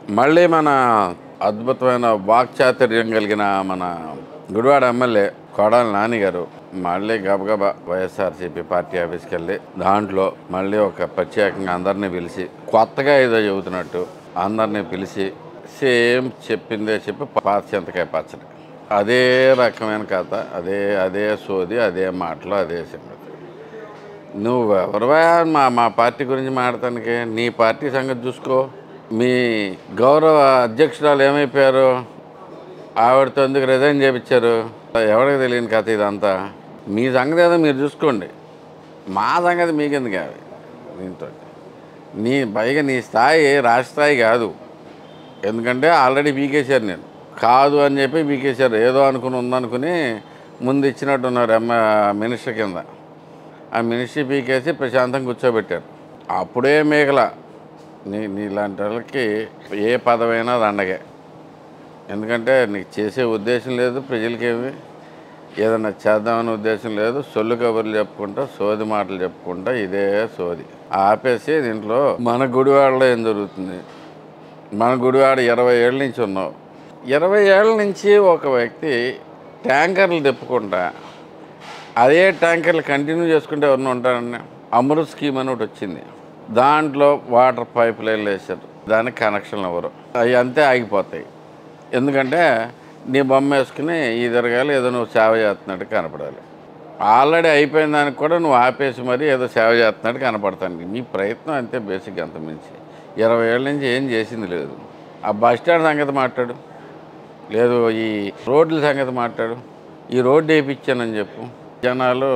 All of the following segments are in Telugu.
మళ్ళీ మన అద్భుతమైన వాక్చాతుర్యం కలిగిన మన గుడివాడ ఎమ్మెల్యే కొడాలి నాని గారు మళ్ళీ గబగబా వైఎస్ఆర్సీపీ పార్టీ ఆఫీస్కి వెళ్ళి దాంట్లో మళ్ళీ ఒక ప్రత్యేకంగా అందరినీ పిలిచి కొత్తగా ఏదో చెబుతున్నట్టు అందరినీ పిలిచి సేమ్ చెప్పిందే చెప్పి పాత చింతకాయ పచ్చడి అదే రకమైన కథ అదే అదే సోది అదే మాటలు అదే సంగతి నువ్వు ఎవరివా మా మా పార్టీ గురించి మాట్లాడటానికి నీ పార్టీ సంగతి చూసుకో మీ గౌరవ అధ్యక్షురాలు ఏమైపోయారు ఆవిడతో ఎందుకు రిజైన్ చేయించారు ఎవరికి తెలియని కథ ఇదంతా మీ సంగతి ఏదో మీరు చూసుకోండి మా సంగతి మీకెందుకు అవి దీంతో నీ పైగా నీ స్థాయి రాష్ట్ర స్థాయి కాదు ఎందుకంటే ఆల్రెడీ పీకేశారు నేను కాదు అని చెప్పి పీకేశారు ఏదో అనుకుని ఉందనుకుని ముందు ఇచ్చినట్టున్నారు ఎమ్మ మినిస్టర్ కింద ఆ మినిస్ట్రీ పీకేసి ప్రశాంతంగా కూర్చోబెట్టారు అప్పుడే మేకల నీ నీలాంటి వాళ్ళకి ఏ పదవైనా దండగే ఎందుకంటే నీకు చేసే ఉద్దేశం లేదు ప్రజలకేమి ఏదైనా చేద్దామనే ఉద్దేశం లేదు సొల్లు కబుర్లు చెప్పుకుంటా సోది మాటలు చెప్పుకుంటా ఇదే సోది ఆపేసి దీంట్లో మన గుడివాడలో ఏం జరుగుతుంది మన గుడివాడ ఇరవై ఏళ్ళ నుంచి ఉన్నావు ఇరవై ఏళ్ళ నుంచి ఒక వ్యక్తి ట్యాంకర్లు తిప్పుకుంటా అదే ట్యాంకర్లు కంటిన్యూ చేసుకుంటే ఎవరిని ఉంటారని అమృత్ స్కీమ్ అని ఒకటి వచ్చింది దాంట్లో వాటర్ పైప్ లైన్లు వేశారు దానికి కనెక్షన్లు ఎవరు అవి అంతే ఆగిపోతాయి ఎందుకంటే నీ బొమ్మ వేసుకుని ఈ తిరగాలి ఏదో నువ్వు సేవ చేస్తున్నట్టు కనపడాలి ఆల్రెడీ అయిపోయిన దానికి కూడా నువ్వు ఆపేసి మరి ఏదో సేవ చేస్తున్నట్టు కనపడతాను మీ ప్రయత్నం అంతే బేసిక్ అంత మించి ఇరవై ఏళ్ళ నుంచి ఏం చేసింది లేదు ఆ బస్ స్టాండ్ సంగతి మాట్లాడు లేదు ఈ రోడ్ల సంగతి మాట్లాడు ఈ రోడ్డు వేయించానని చెప్పు జనాలు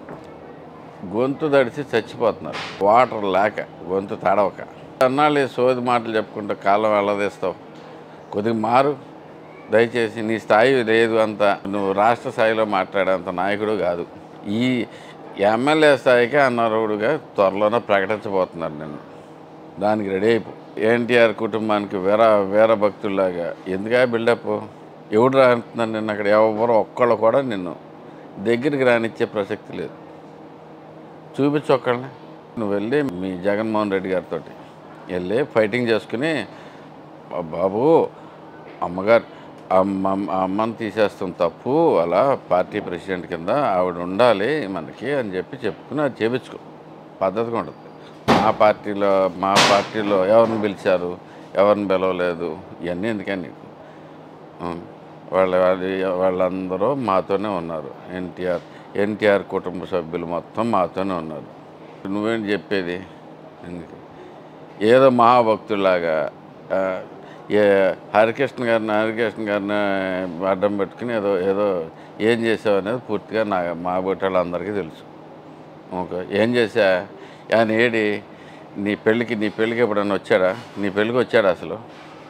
గొంతు దడిసి చచ్చిపోతున్నారు వాటర్ లేక గొంతు తడవక అన్నాళ్ళు ఈ సోది మాటలు చెప్పుకుంటూ కాలం వెళ్ళదీస్తావు కొద్దిగా మారు దయచేసి నీ స్థాయి లేదు అంత నువ్వు రాష్ట్ర స్థాయిలో మాట్లాడేంత నాయకుడు కాదు ఈ ఎమ్మెల్యే స్థాయికి అన్నరుడుగా త్వరలోనే ప్రకటించబోతున్నారు నేను దానికి రెడీ అయిపో ఎన్టీఆర్ కుటుంబానికి వీర వీర భక్తుల్లాగా ఎందుకా బిల్డప్ ఎవడు రానుతున్నాను నిన్న అక్కడ ఎవరు ఒక్కళ్ళు కూడా నిన్ను దగ్గరికి రానిచ్చే ప్రసక్తి లేదు చూపించు ఒక్కళ్ళని నువ్వు వెళ్ళి మీ జగన్మోహన్ రెడ్డి గారితో వెళ్ళి ఫైటింగ్ చేసుకుని "బా- బాబు అమ్మగారు అమ్మ ఆ అమ్మని తీసేస్తాం తప్పు అలా పార్టీ ప్రెసిడెంట్ కింద ఆవిడ ఉండాలి మనకి అని చెప్పి చెప్పుకుని అది చేపించుకో పద్ధతిగా ఉంటుంది మా పార్టీలో మా పార్టీలో ఎవరిని పిలిచారు ఎవరిని పిలవలేదు ఇవన్నీ ఎందుకని నీకు ఉం. వాళ్ళ వాళ్ళ- వాళ్ళందరూ మాతోనే ఉన్నారు ఎన్టీఆర్ ఎన్టీఆర్ కుటుంబ సభ్యులు మొత్తం మాతోనే ఉన్నారు నువ్వేంటి చెప్పేది ఎందుకు ఏదో మహాభక్తులాగా ఆ, ఏ హరికృష్ణ గారిని హరికృష్ణ గారిని అడ్డం పెట్టుకుని ఏదో ఏదో ఏం చేసావు అనేది పూర్తిగా నా మా వాళ్ళందరికీ తెలుసు ఓకే ఏం చేశా ఆయన ఏడి నీ పెళ్ళికి నీ పెళ్ళికి ఎప్పుడన్నా వచ్చాడా నీ పెళ్ళికి వచ్చాడా అసలు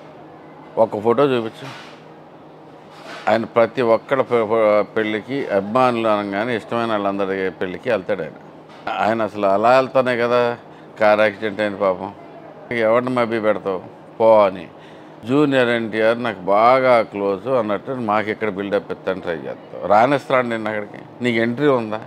ఒక ఫోటో చూపించు ఆయన ప్రతి ఒక్కళ్ళ పె- పె- పెళ్ళికి అభిమానులు అనగానే ఇష్టమైన వాళ్ళందరి పెళ్ళికి వెళ్తాడు ఆయన ఆయన అసలు అలా వెళ్తానే కదా కార్ యాక్సిడెంట్ అయిన పాపం ఎవరిని మభ్య పెడతావు పో అని జూనియర్ ఎన్టీఆర్ నాకు బాగా క్లోజ్ అన్నట్టు మాకు ఇక్కడ బిల్డప్ ఇస్తాను ట్రై చేస్తావు రాణిస్తాడు నిన్న అక్కడికి నీకు ఎంట్రీ ఉందా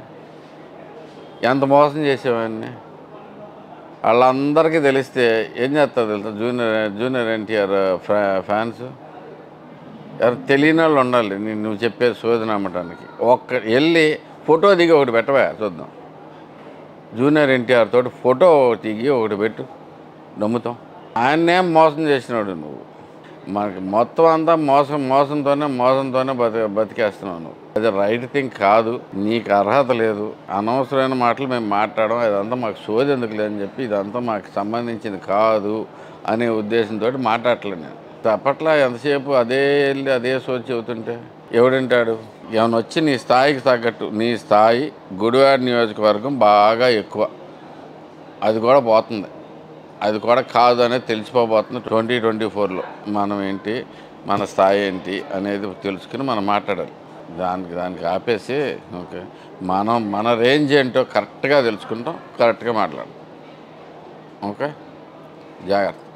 ఎంత మోసం చేసేవాడిని వాళ్ళందరికీ తెలిస్తే ఏం చేస్తారు తెలుసా జూనియర్ జూనియర్ ఎన్టీఆర్ ఫ్యా ఫ్యాన్స్ ఎవరు తెలియని వాళ్ళు ఉండాలి నేను నువ్వు చెప్పే సోది నమ్మటానికి ఒక్క వెళ్ళి ఫోటో దిగి ఒకటి పెట్టవా చూద్దాం జూనియర్ ఎన్టీఆర్ తోటి ఫోటో దిగి ఒకటి పెట్టు నమ్ముతాం ఆయన్నేం మోసం చేసినాడు నువ్వు మనకి మొత్తం అంతా మోసం మోసంతోనే మోసంతోనే బతి బతికేస్తున్నావు నువ్వు అది రైట్ థింగ్ కాదు నీకు అర్హత లేదు అనవసరమైన మాటలు మేము మాట్లాడడం ఇదంతా మాకు సోది ఎందుకు లేదని చెప్పి ఇదంతా మాకు సంబంధించింది కాదు అనే ఉద్దేశంతో మాట్లాడట్లేదు నేను తప్పట్లా ఎంతసేపు అదే వెళ్ళి అదే సోది చెబుతుంటే ఎవడంటాడు ఏమైనా వచ్చి నీ స్థాయికి తగ్గట్టు నీ స్థాయి గుడివాడ నియోజకవర్గం బాగా ఎక్కువ అది కూడా పోతుంది అది కూడా కాదు అనేది తెలిసిపోబోతుంది ట్వంటీ ట్వంటీ ఫోర్లో మనం ఏంటి మన స్థాయి ఏంటి అనేది తెలుసుకుని మనం మాట్లాడాలి దానికి దానికి ఆపేసి ఓకే మనం మన రేంజ్ ఏంటో కరెక్ట్గా తెలుసుకుంటాం కరెక్ట్గా మాట్లాడతాం ఓకే జాగ్రత్త